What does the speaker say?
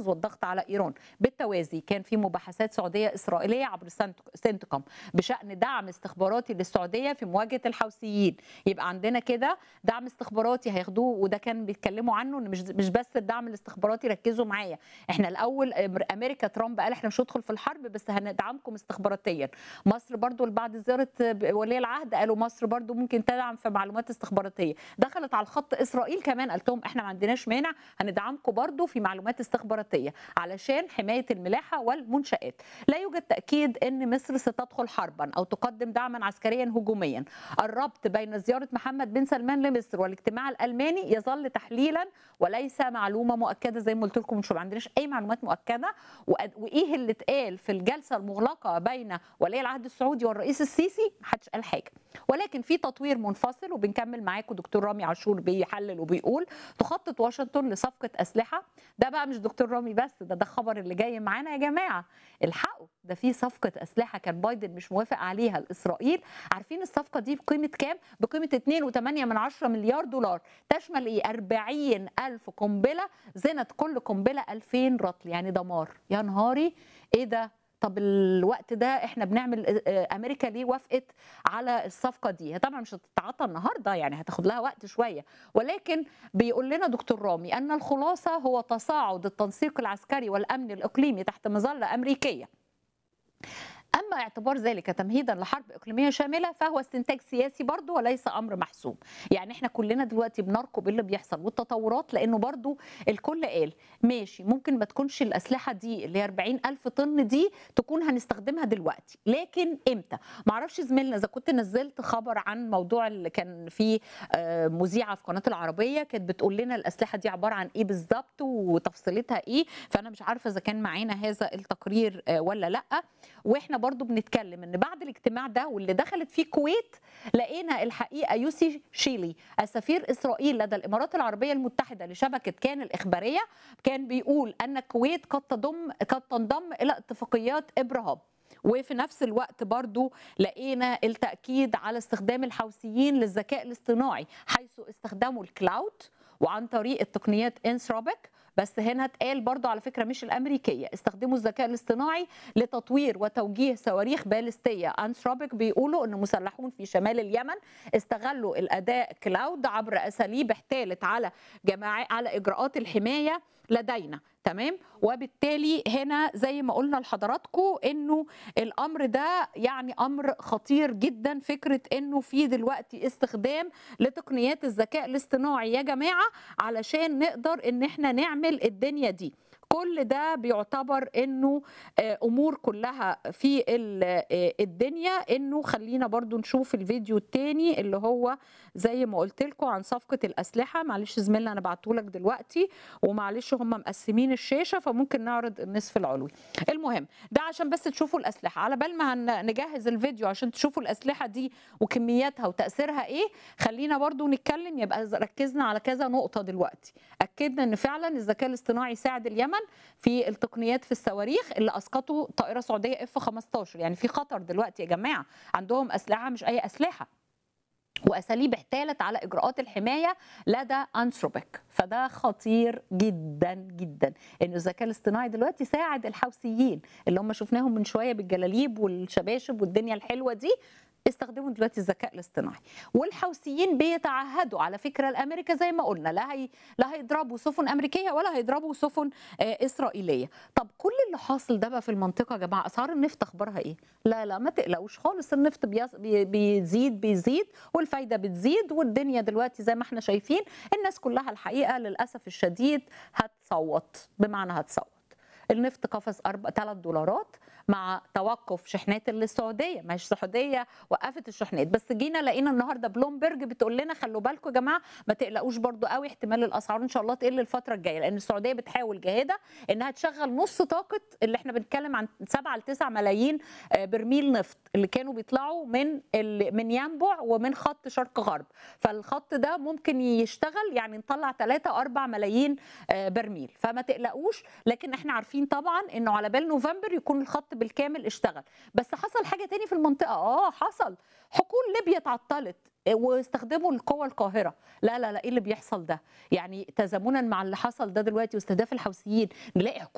الرمز والضغط على ايران بالتوازي كان في مباحثات سعوديه اسرائيليه عبر سنتكم بشان دعم استخباراتي للسعوديه في مواجهه الحوثيين يبقى عندنا كده دعم استخباراتي هياخدوه وده كان بيتكلموا عنه ان مش مش بس الدعم الاستخباراتي ركزوا معايا احنا الاول امريكا ترامب قال احنا مش هندخل في الحرب بس هندعمكم استخباراتيا مصر برضو بعد زياره ولي العهد قالوا مصر برضو ممكن تدعم في معلومات استخباراتيه دخلت على الخط اسرائيل كمان قالت لهم احنا ما عندناش مانع هندعمكم برضو في معلومات استخباراتيه علشان حمايه الملاحه والمنشات لا يوجد تاكيد ان مصر ستدخل حربا او تقدم دعما عسكريا هجوميا الربط بين زياره محمد بن سلمان لمصر والاجتماع الالماني يظل تحليلا وليس معلومه مؤكده زي ما قلت لكم مش ما عندناش اي معلومات مؤكده وايه اللي اتقال في الجلسه المغلقه بين ولي العهد السعودي والرئيس السيسي محدش قال حاجه ولكن في تطوير منفصل وبنكمل معاكم دكتور رامي عاشور بيحلل وبيقول تخطط واشنطن لصفقه اسلحه ده بقى مش دكتور رامي بس ده ده الخبر اللي جاي معانا يا جماعه الحقوا ده في صفقه اسلحه كان بايدن مش موافق عليها لاسرائيل عارفين الصفقه دي بقيمه كام بقيمه 2.8 من 10 مليار دولار تشمل ايه 40 الف قنبله زنت كل قنبله 2000 رطل يعني دمار يا نهاري ايه ده طب الوقت ده احنا بنعمل امريكا ليه وافقت على الصفقه دي هي طبعا مش هتتعاطى النهارده يعني هتاخد لها وقت شويه ولكن بيقول لنا دكتور رامي ان الخلاصه هو تصاعد التنسيق العسكري والامن الاقليمي تحت مظله امريكيه اما اعتبار ذلك تمهيدا لحرب اقليميه شامله فهو استنتاج سياسي برضه وليس امر محسوم يعني احنا كلنا دلوقتي بنرقب اللي بيحصل والتطورات لانه برضه الكل قال ماشي ممكن ما تكونش الاسلحه دي اللي هي 40 الف طن دي تكون هنستخدمها دلوقتي لكن امتى معرفش زميلنا اذا كنت نزلت خبر عن موضوع اللي كان فيه مذيعه في قناه العربيه كانت بتقول لنا الاسلحه دي عباره عن ايه بالظبط وتفصيلتها ايه فانا مش عارفه اذا كان معانا هذا التقرير ولا لا واحنا برضو بنتكلم ان بعد الاجتماع ده واللي دخلت فيه الكويت لقينا الحقيقه يوسي شيلي السفير اسرائيل لدى الامارات العربيه المتحده لشبكه كان الاخباريه كان بيقول ان الكويت قد تضم قد تنضم الى اتفاقيات ابراهام وفي نفس الوقت برضو لقينا التأكيد على استخدام الحوثيين للذكاء الاصطناعي حيث استخدموا الكلاود وعن طريق التقنيات انسروبك بس هنا اتقال برضو على فكرة مش الأمريكية استخدموا الذكاء الاصطناعي لتطوير وتوجيه صواريخ باليستية أنسروبك بيقولوا أن مسلحون في شمال اليمن استغلوا الأداء كلاود عبر أساليب احتالت على جماعة على إجراءات الحماية لدينا تمام وبالتالي هنا زي ما قلنا لحضراتكم انه الامر ده يعني امر خطير جدا فكره انه في دلوقتي استخدام لتقنيات الذكاء الاصطناعي يا جماعه علشان نقدر ان احنا نعمل الدنيا دي كل ده بيعتبر انه امور كلها في الدنيا انه خلينا برضو نشوف الفيديو التاني اللي هو زي ما قلت لكم عن صفقه الاسلحه معلش زميلنا انا بعته لك دلوقتي ومعلش هم مقسمين الشاشه فممكن نعرض النصف العلوي المهم ده عشان بس تشوفوا الاسلحه على بال ما نجهز الفيديو عشان تشوفوا الاسلحه دي وكمياتها وتاثيرها ايه خلينا برضو نتكلم يبقى ركزنا على كذا نقطه دلوقتي اكدنا ان فعلا الذكاء الاصطناعي ساعد اليمن في التقنيات في الصواريخ اللي اسقطوا طائره سعوديه اف 15 يعني في خطر دلوقتي يا جماعه عندهم اسلحه مش اي اسلحه واساليب احتالت على اجراءات الحمايه لدى انثروبيك فده خطير جدا جدا ان الذكاء الاصطناعي دلوقتي ساعد الحوثيين اللي هم شفناهم من شويه بالجلاليب والشباشب والدنيا الحلوه دي استخدموا دلوقتي الذكاء الاصطناعي والحوثيين بيتعهدوا على فكره الامريكا زي ما قلنا لا هي لا هيضربوا سفن امريكيه ولا هيضربوا سفن آه اسرائيليه طب كل اللي حاصل ده بقى في المنطقه يا جماعه اسعار النفط اخبارها ايه لا لا ما تقلقوش خالص النفط بيزيد بيزيد والفايده بتزيد والدنيا دلوقتي زي ما احنا شايفين الناس كلها الحقيقه للاسف الشديد هتصوت بمعنى هتصوت النفط قفز 3 دولارات مع توقف شحنات للسعوديه ما هيش السعوديه وقفت الشحنات بس جينا لقينا النهارده بلومبرج بتقول لنا خلوا بالكم يا جماعه ما تقلقوش برضو قوي احتمال الاسعار ان شاء الله تقل الفتره الجايه لان السعوديه بتحاول جاهده انها تشغل نص طاقه اللي احنا بنتكلم عن 7 ل 9 ملايين برميل نفط اللي كانوا بيطلعوا من من ينبع ومن خط شرق غرب فالخط ده ممكن يشتغل يعني نطلع 3 4 ملايين برميل فما تقلقوش لكن احنا عارفين طبعا انه على بال نوفمبر يكون الخط بالكامل اشتغل بس حصل حاجه تاني في المنطقه اه حصل حقول ليبيا اتعطلت واستخدموا القوى القاهره لا لا لا ايه اللي بيحصل ده يعني تزامنا مع اللي حصل ده دلوقتي واستهداف الحوثيين نلاقي حكومه